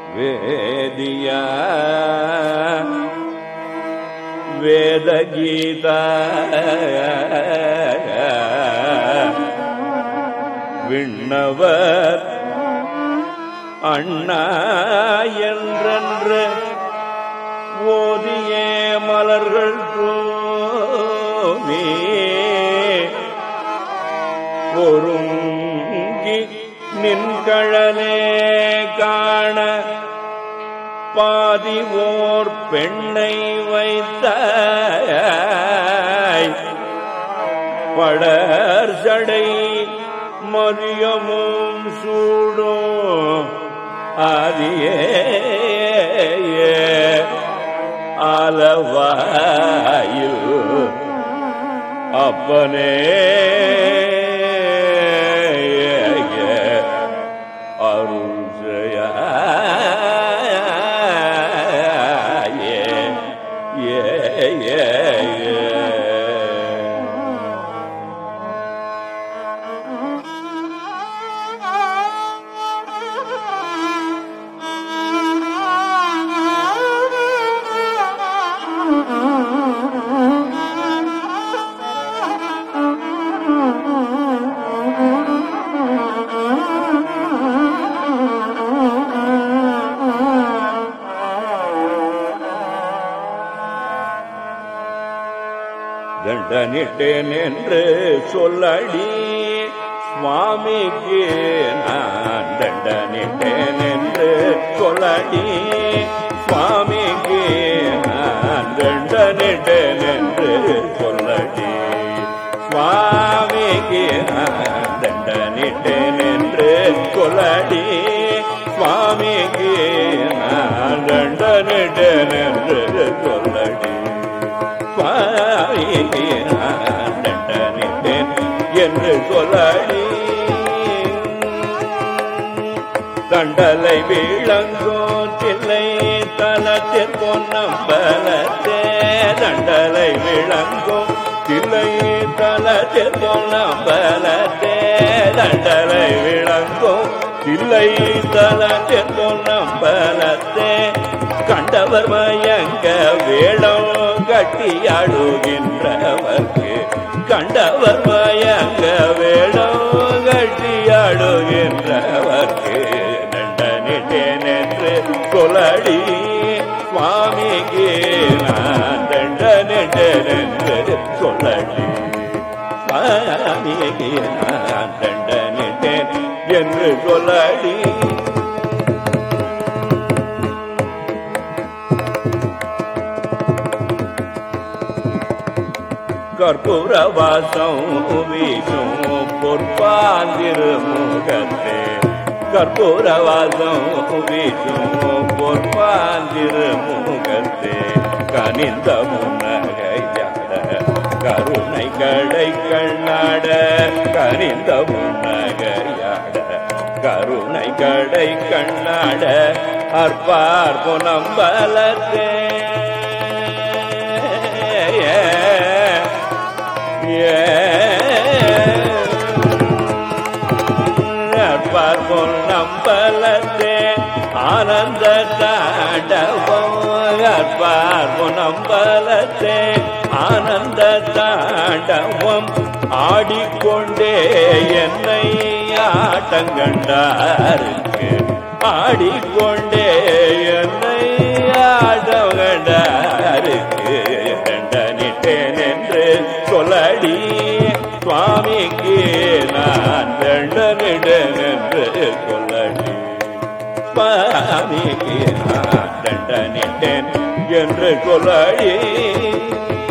வேதியா வேதகீதா விண்ணவர் அண்ணா என்றென்று ஓதியே மலர்கள் தூமி ஒருங்கி நின்கழலே காண பாதி ஓர் பெண்ணை வைத்த படர் சடை மதியமும் சூடும் ஆதியே ஆலவாயு அப்பனே அருள் ஜயா ஏ ஏ ஏ தண்டனிட்டேன் என்று சொல்லடி சுவாமிக்கு நான் தண்டனிட்டேன் என்று சொல்லடி சுவாமிக்கு நான் தண்டனிட்டேன் என்று சொல்லடி சுவாமிக்கு நான் தண்டனிட்டேன் என்று சொல்லடி சுவாமிக்கு நான் தண்டனிட்டேன் என்று சொல்லடி தண்டனிட்டேன் என்று சொல்லடி தண்டலை விளங்கோ தில்லை தலத்தில் பொன்னம்பலத்தே தண்டலை விளங்கோ தில்லை தலத்தில் பொன்னம்பலத்தே தண்டலை விளங்கோ தில்லை தலத்தில் பொன்னம்பலத்தே கண்டவர் மயங்க வேடம் கட்டியாடுகின்றவர்க்கு கண்டவர் மயங்க வேடம் கட்டியாடுகின்றவர்க்கு தண்டனிட்டேன் என்று கொலடி சுவாமிக்கு நான் தண்டனிட்டேன் என்று சொல்லடி சுவாமிக்கு நான் தண்டனிட்டேன் என்று சொல்லடி கற்பூர வாசம் வீசும் பொற்பாந்திருமுகத்தே கற்பூர வாசம் வீசும் பொற்பாந்திருமுகத்தே கனிந்த முன்னகையாட கருணை கடை கண்ணாட கனிந்த முன்னகையாட கருணை கடை கண்ணாட அற்பார் புனம்பலத்தே பார்ப்போம் நம்பலத்தே ஆனந்த தாண்டவம் பார்ப்போம் நம்பலத்தே ஆனந்த தாண்டவம் ஆடிக்கொண்டே என்னை ஆட்டங்கண்டாருக்கு ஆடிக்கொண்டே என்னை ஆட்டம் கண்டாருக்கு தண்டனிட்டேன் என்று சொல்லடி சுவாமிக்கு நான் தண்டனிட்டேன் என்று சொல்லடி சுவாமிக்கு நான் தண்டனிட்டேன் என்று சொல்லடி